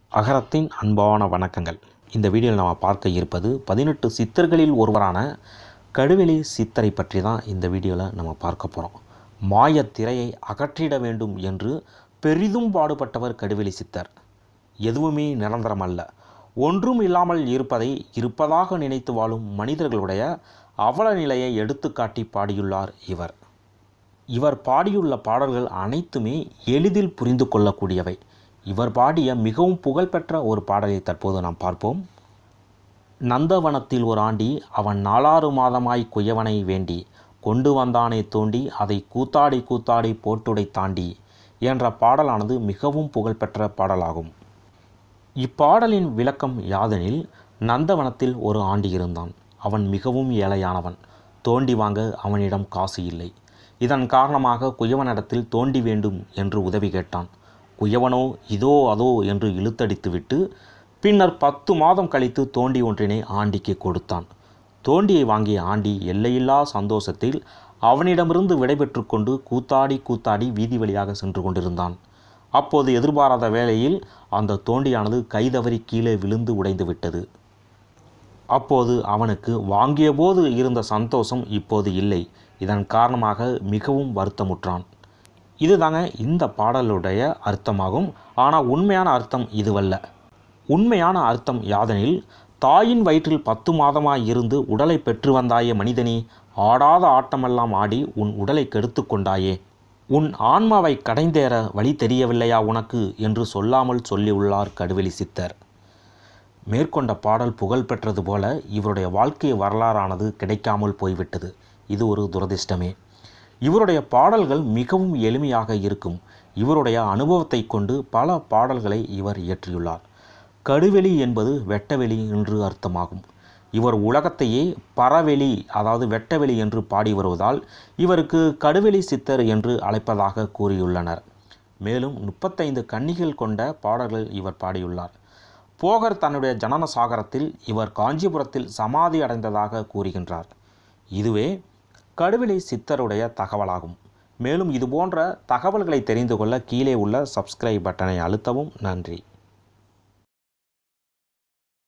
அகரத்தின் அன்பான வணக்கங்கள் இந்த வீடியோவில் நாம் பார்க்க இருப்பது பதினெட்டு சித்தர்களில் ஒருவரான கடுவெளி சித்தரை பற்றி தான் இந்த வீடியோவில் நம்ம பார்க்க போகிறோம் மாயத் திரையை அகற்றிட வேண்டும் என்று பெரிதும் பாடுபட்டவர் கடுவெளி சித்தர் எதுவுமே நிரந்தரம் அல்ல ஒன்றும் இல்லாமல் இருப்பதை இருப்பதாக நினைத்து வாழும் மனிதர்களுடைய அவல நிலையை எடுத்துக்காட்டி பாடியுள்ளார் இவர் இவர் பாடியுள்ள பாடல்கள் அனைத்துமே எளிதில் புரிந்து கொள்ளக்கூடியவை இவர் பாடிய மிகவும் புகழ்பெற்ற ஒரு பாடலை தற்போது நாம் பார்ப்போம் நந்தவனத்தில் ஒரு ஆண்டி அவன் நாலாறு மாதமாய் குயவனை வேண்டி கொண்டு வந்தானே தோண்டி அதை கூத்தாடி கூத்தாடி போட்டுடை தாண்டி என்ற பாடலானது மிகவும் புகழ்பெற்ற பாடலாகும் இப்பாடலின் விளக்கம் யாதெனில் நந்தவனத்தில் ஒரு ஆண்டி இருந்தான் அவன் மிகவும் ஏழையானவன் தோண்டி வாங்க அவனிடம் காசு இல்லை இதன் காரணமாக குயவனிடத்தில் தோண்டி வேண்டும் என்று உதவி கேட்டான் குயவனோ இதோ அதோ என்று இழுத்தடித்துவிட்டு பின்னர் பத்து மாதம் கழித்து தோண்டி ஒன்றினை ஆண்டிக்கு கொடுத்தான் தோண்டியை வாங்கிய ஆண்டி எல்லையில்லா சந்தோஷத்தில் அவனிடமிருந்து விடைபெற்று கொண்டு கூத்தாடி கூத்தாடி வீதி வழியாக சென்று கொண்டிருந்தான் அப்போது எதிர்பாராத வேளையில் அந்த தோண்டியானது கைதவறி கீழே விழுந்து உடைந்து விட்டது அப்போது அவனுக்கு வாங்கிய போது இருந்த சந்தோஷம் இப்போது இல்லை இதன் காரணமாக மிகவும் வருத்தமுற்றான் இதுதாங்க இந்த பாடலுடைய அர்த்தமாகும் ஆனால் உண்மையான அர்த்தம் இதுவல்ல உண்மையான அர்த்தம் யாதெனில் தாயின் வயிற்றில் பத்து மாதமாய் இருந்து உடலை பெற்று வந்தாயே மனிதனே ஆடாத ஆட்டமெல்லாம் ஆடி உன் உடலை கெடுத்து கொண்டாயே உன் ஆன்மாவை கடைந்தேற வழி தெரியவில்லையா உனக்கு என்று சொல்லாமல் சொல்லியுள்ளார் கடுவெளி சித்தர் மேற்கொண்ட பாடல் புகழ் பெற்றது போல இவருடைய வாழ்க்கை வரலாறானது கிடைக்காமல் போய்விட்டது இது ஒரு துரதிர்ஷ்டமே இவருடைய பாடல்கள் மிகவும் எளிமையாக இருக்கும் இவருடைய அனுபவத்தை கொண்டு பல பாடல்களை இவர் இயற்றியுள்ளார் கடுவெளி என்பது வெட்டவெளி என்று அர்த்தமாகும் இவர் உலகத்தையே பறவெளி அதாவது வெட்டவெளி என்று பாடி வருவதால் இவருக்கு கடுவெளி சித்தர் என்று அழைப்பதாக கூறியுள்ளனர் மேலும் முப்பத்தைந்து கன்னிகள் கொண்ட பாடல்கள் இவர் பாடியுள்ளார் போகர் தன்னுடைய ஜனன சாகரத்தில் இவர் காஞ்சிபுரத்தில் சமாதி அடைந்ததாக கூறுகின்றார் இதுவே கடுவெளி சித்தருடைய தகவலாகும் மேலும் இதுபோன்ற தகவல்களை தெரிந்து கொள்ள கீழே உள்ள சப்ஸ்கிரைப் பட்டனை அழுத்தவும் நன்றி